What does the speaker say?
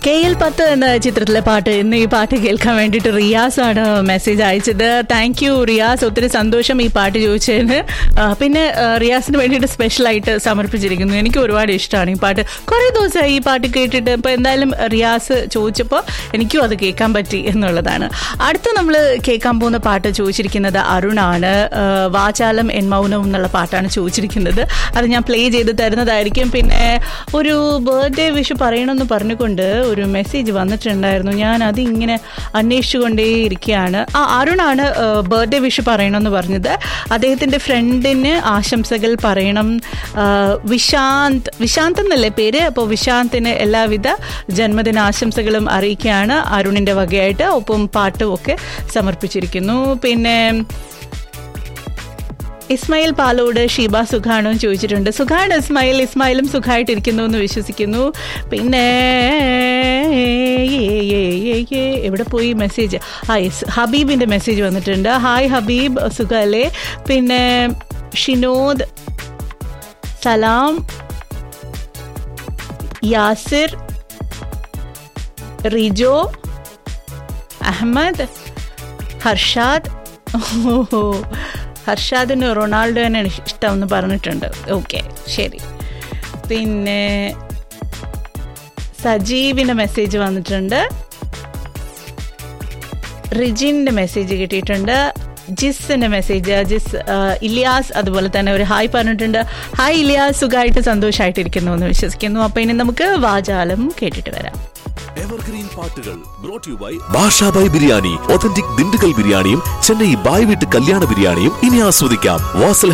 K L പത്ത് എന്ന ചിത്രത്തിലെ പാട്ട് ഇന്ന് ഈ പാട്ട് കേൾക്കാൻ വേണ്ടിയിട്ട് റിയാസ് ആണ് മെസ്സേജ് അയച്ചത് താങ്ക് യു റിയാസ് ഒത്തിരി സന്തോഷം ഈ പാട്ട് ചോദിച്ചതിന് ആ, പിന്നെ ആ, റിയാസിന് വേണ്ടിയിട്ട് സ്പെഷ്യലായിട്ട് സമർപ്പിച്ചിരിക്കുന്നു എനിക്ക് ഒരുപാട് ഇഷ്ടമാണ് ഈ പാട്ട് കുറേ ദിവസമായി ഈ പാട്ട് കേട്ടിട്ട് ഇപ്പോൾ എന്തായാലും റിയാസ് ചോദിച്ചപ്പോൾ എനിക്കും അത് കേൾക്കാൻ പറ്റി എന്നുള്ളതാണ് അടുത്ത നമ്മൾ കേൾക്കാൻ പോകുന്ന പാട്ട് ചോദിച്ചിരിക്കുന്നത് അരുണാണ് ആ, വാചാലം എൻ മൗനം എന്നുള്ള പാട്ടാണ് ചോദിച്ചിരിക്കുന്നത് അത് ഞാൻ പ്ലേ ചെയ്ത് തരുന്നതായിരിക്കും പിന്നെ ഒരു ബർത്ത്ഡേ വിഷ് പറയണമെന്ന് പറഞ്ഞുകൊണ്ട് ഒരു മെസ്സേജ് വന്നിട്ടുണ്ടായിരുന്നു ഞാൻ അത് ഇങ്ങനെ അന്വേഷിച്ചുകൊണ്ടേ ഇരിക്കുകയാണ് ആ അരുണാണ് ബർത്ത്ഡേ വിഷ് പറയണമെന്ന് പറഞ്ഞത് അദ്ദേഹത്തിൻ്റെ ഫ്രണ്ടിന് ആശംസകൾ പറയണം ആ, വിശാന്ത് വിശാന്ത് എന്നല്ലേ പേര് അപ്പോൾ വിശാന്തിന് എല്ലാവിധ ജന്മദിനാശംസകളും അറിയിക്കുകയാണ് അരുണിൻ്റെ വകയായിട്ട് ഒപ്പം പാട്ടും ഒക്കെ സമർപ്പിച്ചിരിക്കുന്നു പിന്നെ ഇസ്മായിൽ പാലോട് ഷീബ സുഖാണോ എന്ന് ചോദിച്ചിട്ടുണ്ട് സുഖാണ് ഇസ്മായിൽ ഇസ്മായിലും സുഖമായിട്ടിരിക്കുന്നു എന്ന് വിശ്വസിക്കുന്നു പിന്നെ ഏ, ഏ, ഏ, ഏ, എവിടെ പോയി മെസ്സേജ് ആ യെസ് ഹബീബിൻ്റെ മെസ്സേജ് വന്നിട്ടുണ്ട് ഹായ് ഹബീബ് സുഖല്ലേ പിന്നെ ഷിനോദ് സലാം യാസിർ റിജോ അഹമ്മദ് ഹർഷാദ് ഓഹോ ഹർഷാദിന് റൊണാൾഡോനെ ഇഷ്ടം എന്ന് പറഞ്ഞിട്ടുണ്ട് ഓക്കെ ശരി പിന്നെ സജീവിൻ്റെ മെസ്സേജ് വന്നിട്ടുണ്ട് റിജിൻ്റെ മെസ്സേജ് കിട്ടിയിട്ടുണ്ട് ജിസിന്റെ മെസ്സേജ് ജിസ് ആ, ഇലിയാസ് അതുപോലെ തന്നെ ഒരു ഹായ് പറഞ്ഞിട്ടുണ്ട് ഹായ് ഇലിയാസ് സുഖമായിട്ട് സന്തോഷമായിട്ടിരിക്കുന്നു എന്ന് വിശ്വസിക്കുന്നു അപ്പൊ ഇനി നമുക്ക് വാചാലം കേട്ടിട്ട് വരാം എവർഗ്രീൻ പാട്ടുകൾ brought you by Basha Bhai biryani authentic Dindigul ബിരിയാണിയും ചെന്നൈ ബായ് വീട്ട് കല്യാണ ബിരിയാണിയും ഇനി ആസ്വദിക്കാം വാസൽ